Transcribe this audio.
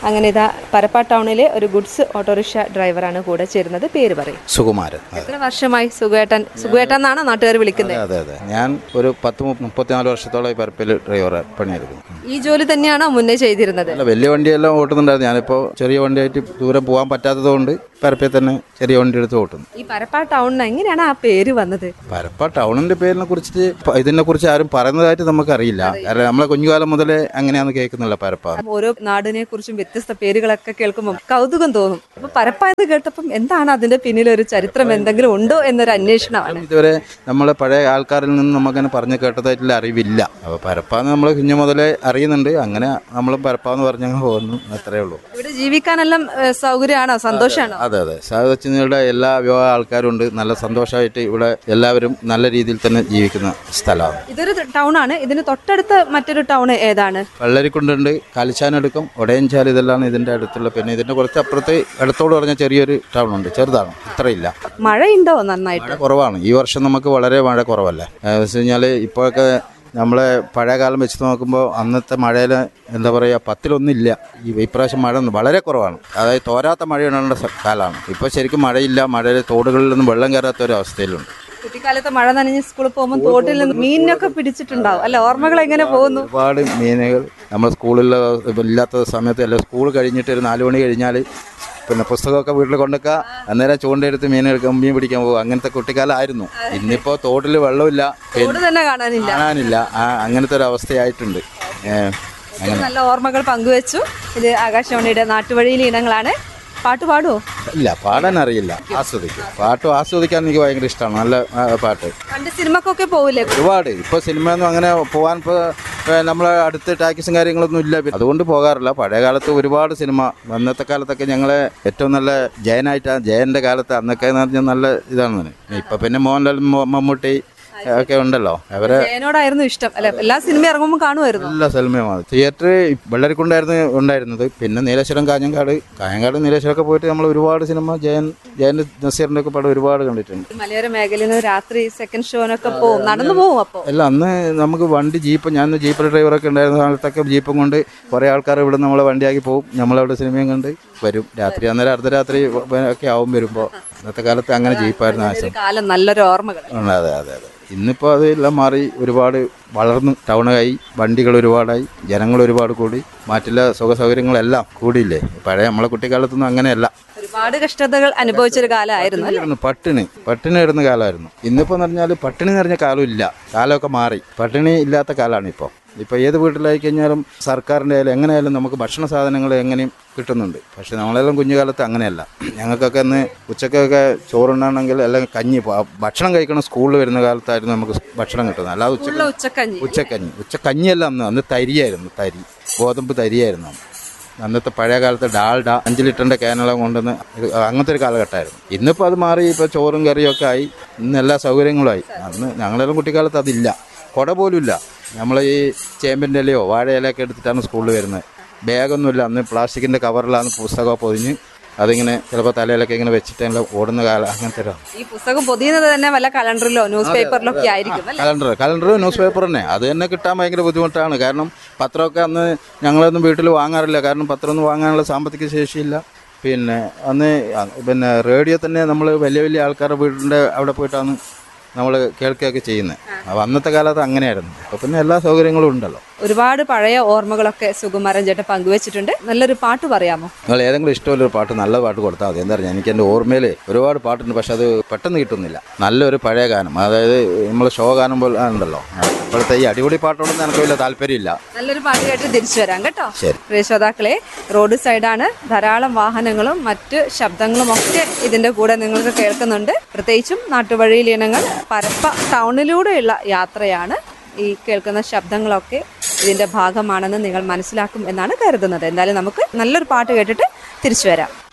അങ്ങനെ ഇതാ പരപ്പ ടൗണിലെ ഒരു ഗുഡ്സ് ഓട്ടോറിക്ഷ ഡ്രൈവറാണ് കൂടെ ചേരുന്നത് പേര് പറയും സുകുമാരൻ അതെ എത്ര വർഷമായി സുഖേട്ടൻ സുഖേട്ടൻ എന്നാണ് നാട്ടുകാർ വിളിക്കുന്നത് അതെ അതെ ഞാൻ ഒരു പത്ത് മു- മുപ്പത്തിനാല് വർഷത്തോളം ഈ പരപ്പിൽ ഡ്രൈവർ പണിയെടുക്കുന്നു ഈ ജോലി തന്നെയാണോ മുന്നേ ചെയ്തിരുന്നത് അല്ല വലിയ വണ്ടിയെല്ലാം ഓട്ടുന്നുണ്ടായിരുന്നു ഞാനിപ്പോൾ ചെറിയ വണ്ടിയായിട്ട് ദൂരം പോകാൻ പറ്റാത്തത് കൊണ്ട് പരപ്പിൽ തന്നെ ചെറിയ വണ്ടി എടുത്ത് ഓട്ടുന്നു ഈ പരപ്പ ടൗണിന് എങ്ങനെയാണ് ആ പേര് വന്നത് പരപ്പ ടൗണിന്റെ പേരിനെ കുറിച്ചിട്ട് പ- ഇതിനെ കുറിച്ച് ആരും പറയുന്നതായിട്ട് നമുക്കറിയില്ല കാരണം നമ്മളെ കുഞ്ഞുകാലം മുതലേ അങ്ങനെയാന്ന് കേൾക്കുന്നില്ല പരപ്പ ഓരോ നാടിനെ കുറിച്ചും വ്യത്യസ്ത പേരുകളൊക്കെ കേൾക്കുമ്പോൾ കൗതുകം തോന്നും അപ്പൊ പരപ്പ എന്ന് കേട്ടപ്പം എന്താണ് അതിന്റെ പിന്നിൽ ഒരു ചരിത്രം എന്തെങ്കിലും ഉണ്ടോ എന്നൊരു അന്വേഷണമാണ് ഇതുവരെ നമ്മളെ പഴയ ആൾക്കാരിൽ നിന്ന് നമുക്കങ്ങനെ പറഞ്ഞു കേട്ടതായിട്ടുള്ള അറിവില്ല അപ്പോൾ പരപ്പാന്ന് നമ്മൾ കുഞ്ഞു മുതലേ അറിയുന്നുണ്ട് അങ്ങനെ നമ്മൾ പരപ്പാന്ന് പറഞ്ഞങ്ങ് പോകുന്നു അത്രേ ഉള്ളൂ ഇവിടെ ജീവിക്കാനെല്ലാം ഏഹ്, സൗകര്യമാണോ സന്തോഷമാണോ അതെ അതെ സാഹചര്യങ്ങളുടെ എല്ലാ വിവാഹ ആൾക്കാരും ഉണ്ട് നല്ല സന്തോഷമായിട്ട് ഇവിടെ എല്ലാവരും നല്ല രീതിയിൽ തന്നെ ജീവിക്കുന്ന സ്ഥലമാണ് ഇതൊരു ടൗൺ ആണ് ഇതിന് തൊട്ടടുത്ത് മറ്റൊരു ടൗൺ ഏതാണ് വെള്ളരിക്കുണ്ടുണ്ട് കാലിച്ചാനടുക്കം ഒടയഞ്ചാൽ ഇതെല്ലാം ഇതിൻ്റെ അടുത്തുള്ള പിന്നെ ഇതിൻ്റെ കുറച്ച് അപ്പുറത്ത് ഇടത്തോട് പറഞ്ഞ ചെറിയൊരു ടൗൺ ഉണ്ട് ചെറുതാണ് ഇത്രയില്ല മഴയുണ്ടോ നന്നായിട്ട് മഴ കുറവാണ് ഈ വർഷം നമുക്ക് വളരെ മഴ കുറവല്ലേ എന്ന് വെച്ച് കഴിഞ്ഞാൽ ഇപ്പോഴൊക്കെ നമ്മളെ പഴയ കാലം വെച്ച് നോക്കുമ്പോൾ അന്നത്തെ മഴയിൽ എന്താ പറയുക പത്തിലൊന്നില്ല ഈ ഇപ്രാവശ്യം മഴ വളരെ കുറവാണ് അതായത് തോരാത്ത മഴയുള്ള കാലമാണ് ഇപ്പോൾ ശരിക്കും മഴയില്ല മഴയിൽ തോടുകളിലൊന്നും വെള്ളം കയറാത്ത ഒരു അവസ്ഥയിലുണ്ട് കുട്ടിക്കാലത്ത് മഴ നനഞ്ഞ് സ്കൂളിൽ പോകുമ്പോൾ തോട്ടിൽ നിന്ന് മീനിനൊക്കെ പിടിച്ചിട്ടുണ്ടാവും അല്ല ഓർമ്മകൾ എങ്ങനെ പോകുന്നു ഒരുപാട് മീനുകൾ നമ്മൾ സ്കൂളിൽ ഇല്ലാത്ത സമയത്ത് അല്ല സ്കൂൾ കഴിഞ്ഞിട്ട് ഒരു നാല് മണി കഴിഞ്ഞാൽ പിന്നെ പുസ്തകമൊക്കെ വീട്ടിൽ കൊണ്ടുവെക്കുക അന്നേരം ചൂണ്ടയെടുത്ത് മീൻ എടുക്കാൻ മീൻ പിടിക്കാൻ പോകും അങ്ങനത്തെ കുട്ടിക്കാലമായിരുന്നു ഇന്നിപ്പോൾ തോട്ടിൽ വെള്ളമില്ല പിന്നെ തോട് തന്നെ കാണാനില്ല കാണാനില്ല ആ അങ്ങനത്തെ ഒരു അവസ്ഥയായിട്ടുണ്ട് ഏ, അങ്ങനെ നല്ല ഓർമ്മകൾ പങ്കുവെച്ചു ഇത് ആകാശവാണിയുടെ നാട്ടുവഴിയിലെ ഇനങ്ങളാണ് പാട്ട് പാടുവോ ഇല്ല പാടാൻ അറിയില്ല ആസ്വദിക്കും പാട്ട് ആസ്വദിക്കാൻ എനിക്ക് ഭയങ്കര ഇഷ്ടമാണ് നല്ല ആ, പാട്ട് പണ്ട് സിനിമക്കൊക്കെ പോവില്ലേ ഒരുപാട് ഇപ്പോൾ സിനിമയൊന്നും അങ്ങനെ പോകാൻ ഇപ്പോൾ നമ്മളെ അടുത്ത് ടാക്കീസും കാര്യങ്ങളൊന്നും ഇല്ല അതുകൊണ്ട് പോകാറില്ല പഴയ കാലത്ത് ഒരുപാട് സിനിമ അന്നത്തെ കാലത്തൊക്കെ ഞങ്ങളെ ഏറ്റവും നല്ല ജയനായിട്ടാണ് ജയൻ്റെ കാലത്ത് അന്നൊക്കെ എന്ന് പറഞ്ഞാൽ നല്ല ഇതാണ് ഇപ്പം പിന്നെ മോഹൻലാൽ മോ- മമ്മൂട്ടി ഒക്കെ ഉണ്ടല്ലോ അവരെ ജയനോടായിരുന്നു ഇഷ്ടം അല്ലെ എല്ലാ സിനിമ ഇറങ്ങുമ്പോൾ കാണുമായിരുന്നു നല്ല സിനിമയാണ് തിയേറ്റർ വെള്ളരിക്കുണ്ടായിരുന്നു ഉണ്ടായിരുന്നത് പിന്നെ നീലേശ്വരം കാഞ്ഞങ്കാട് കാഞ്ഞങ്കാട് നീലേശ്വരമൊക്കെ പോയിട്ട് നമ്മൾ ഒരുപാട് സിനിമ ജയൻ ജയൻ നസീറിൻ്റെ ഒക്കെ പടം ഒരുപാട് കണ്ടിട്ടുണ്ട് മലയോര മേഖലയിൽ നിന്ന് രാത്രി സെക്കൻഡ് ഷോനൊക്കെ പോവും നടന്നു പോവും അപ്പോ അല്ല അന്ന് നമുക്ക് വണ്ടി ജീപ്പ് ഞാൻ ജീപ്പ് ഡ്രൈവറൊക്കെ ഉണ്ടായിരുന്ന കാലത്തൊക്കെ ജീപ്പും കൊണ്ട് കുറേ ആൾക്കാർ ഇവിടെ നമ്മളെ വണ്ടിയാക്കി പോകും നമ്മളവിടെ സിനിമയും കണ്ട് വരും രാത്രി അന്നേരം അർദ്ധരാത്രി ഒക്കെ ആവും വരുമ്പോൾ ഇന്നത്തെ കാലത്ത് അങ്ങനെ ജീപ്പായിരുന്നു ആശം ഒരു കാലം നല്ലൊരു ഓർമ്മകൾ ഉണ്ട്, അതെ അതെ അതെ ഇന്നിപ്പോൾ അതെല്ലാം മാറി ഒരുപാട് വളർന്നു ടൗണായി വണ്ടികൾ ഒരുപാടായി ജനങ്ങൾ ഒരുപാട് കൂടി മറ്റുള്ള സുഖ സൗകര്യങ്ങളെല്ലാം കൂടിയില്ലേ പഴയ നമ്മളെ കുട്ടിക്കാലത്തൊന്നും അങ്ങനെയല്ല ഒരുപാട് കഷ്ടതകൾ അനുഭവിച്ചൊരു കാലമായിരുന്നു അല്ലേ ആയിരുന്നു പട്ടിണി പട്ടിണി ഇടുന്ന കാലമായിരുന്നു ഇന്നിപ്പോൾ എന്ന് പറഞ്ഞാൽ പട്ടിണി നിറഞ്ഞ കാലമില്ല കാലമൊക്കെ മാറി പട്ടിണി ഇല്ലാത്ത കാലമാണ് ഇപ്പോൾ ഇപ്പോൾ ഏത് വീട്ടിലായി കഴിഞ്ഞാലും സർക്കാരിൻ്റെ ആയാലും എങ്ങനെയായാലും നമുക്ക് ഭക്ഷണ സാധനങ്ങൾ എങ്ങനെയും കിട്ടുന്നുണ്ട് പക്ഷേ നമ്മളെല്ലാം കുഞ്ഞുകാലത്ത് അങ്ങനെയല്ല ഞങ്ങൾക്കൊക്കെ അന്ന് ഉച്ചക്കൊക്കെ ചോറുണ്ണാണെങ്കിൽ അല്ലെങ്കിൽ കഞ്ഞി പ- ഭക്ഷണം കഴിക്കണം സ്കൂളിൽ വരുന്ന കാലത്തായിരുന്നു നമുക്ക് ഭക്ഷണം കിട്ടുന്നത് അല്ലാതെ ഉച്ച ഉള്ള ഉച്ചക്കഞ്ഞി ഉച്ചക്കഞ്ഞി ഉച്ചക്കഞ്ഞിയല്ല അന്ന് അന്ന് തരിയായിരുന്നു തരി ഗോതമ്പ് തരിയായിരുന്നു അന്ന്. അന്നത്തെ പഴയ കാലത്ത് ഡാൽഡ അഞ്ച് ലിറ്ററിന്റെ ക്യാനെല്ലാം കൊണ്ടുവന്ന് ഇത് അങ്ങനത്തെ ഒരു കാലഘട്ടമായിരുന്നു ഇന്നിപ്പോൾ അത് മാറി ഇപ്പോൾ ചോറും കറിയും ഒക്കെ ആയി ഇന്ന് എല്ലാ സൗകര്യങ്ങളുമായി അന്ന് ഞങ്ങളെല്ലാം കുട്ടിക്കാലത്ത് അതില്ല കുട പോലും ഇല്ല നമ്മൾ ഈ ചേമ്പിൻ്റെ ഇലയോ വാഴ ഇലയൊക്കെ എടുത്തിട്ടാണ് സ്കൂളിൽ വരുന്നത് ബാഗൊന്നുമില്ല അന്ന് പ്ലാസ്റ്റിക്കിൻ്റെ കവറിലാണ് പുസ്തകം പൊതിഞ്ഞ് അതിങ്ങനെ ചിലപ്പോൾ തലയിലൊക്കെ ഇങ്ങനെ വെച്ചിട്ട് ഓടുന്ന കാലം അങ്ങനത്തെ ഒരു ഈ പുസ്തകം പൊതിയുന്നത് തന്നെ വല്ല കലണ്ടറിലോ ന്യൂസ് പേപ്പറിലോ ഒക്കെ ആയിരിക്കും അല്ലേ കലണ്ടർ കലണ്ടർ ന്യൂസ് പേപ്പർ തന്നെ അത് തന്നെ കിട്ടാൻ ഭയങ്കര ബുദ്ധിമുട്ടാണ് കാരണം പത്രമൊക്കെ അന്ന് ഞങ്ങളൊന്നും വീട്ടിൽ വാങ്ങാറില്ല കാരണം പത്രമൊന്നും വാങ്ങാനുള്ള സാമ്പത്തിക ശേഷിയില്ല പിന്നെ അന്ന് അ- പിന്നെ റേഡിയോ തന്നെ നമ്മൾ വലിയ വലിയ ആൾക്കാരുടെ വീടിൻ്റെ അവിടെ പോയിട്ടാണ് നമ്മൾ കേൾക്കുകയൊക്കെ ചെയ്യുന്നത് അപ്പോൾ അന്നത്തെ കാലത്ത് അങ്ങനെയായിരുന്നു അപ്പോൾ പിന്നെ എല്ലാ സൗകര്യങ്ങളും ഉണ്ടല്ലോ ഒരുപാട് പഴയ ഓർമ്മകളൊക്കെ സുകുമാരൻ ചേട്ടൻ പങ്കുവച്ചിട്ടുണ്ട് നല്ലൊരു പാട്ട് പറയാമോ നിങ്ങൾ ഏതെങ്കിലും ഇഷ്ടമുള്ളൊരു പാട്ട് നല്ല പാട്ട് കൊടുത്താൽ മതി എന്താ പറയുക എനിക്ക് എൻ്റെ ഓർമ്മയിൽ ഒരുപാട് പാട്ടുണ്ട് പക്ഷെ അത് പെട്ടെന്ന് കിട്ടുന്നില്ല നല്ലൊരു പഴയ ഗാനം അതായത് നമ്മൾ ഷോ ഗാനം പോലെ ഉണ്ടല്ലോ ഇപ്പോഴത്തെ ഈ അടിപൊളി പാട്ടോടൊന്നും എനിക്ക് വലിയ താല്പര്യമില്ല നല്ലൊരു പാട്ട് കേട്ട് തിരിച്ചു വരാം കേട്ടോ ശരി. പ്രിയ ശ്രോതാക്കളെ റോഡ് സൈഡാണ് ധാരാളം വാഹനങ്ങളും മറ്റ് ശബ്ദങ്ങളും ഒക്കെ ഇതിന്റെ കൂടെ നിങ്ങൾക്ക് കേൾക്കുന്നുണ്ട് പ്രത്യേകിച്ചും നാട്ടുവഴിയിൽ ഇനങ്ങൾ പരപ്പ ടൗണിലൂടെയുള്ള യാത്രയാണ് ഈ കേൾക്കുന്ന ശബ്ദങ്ങളൊക്കെ ഇതിന്റെ ഭാഗമാണെന്ന് നിങ്ങൾ മനസ്സിലാക്കും എന്നാണ് കരുതുന്നത് എന്തായാലും നമുക്ക് നല്ലൊരു പാട്ട് കേട്ടിട്ട് തിരിച്ചു വരാം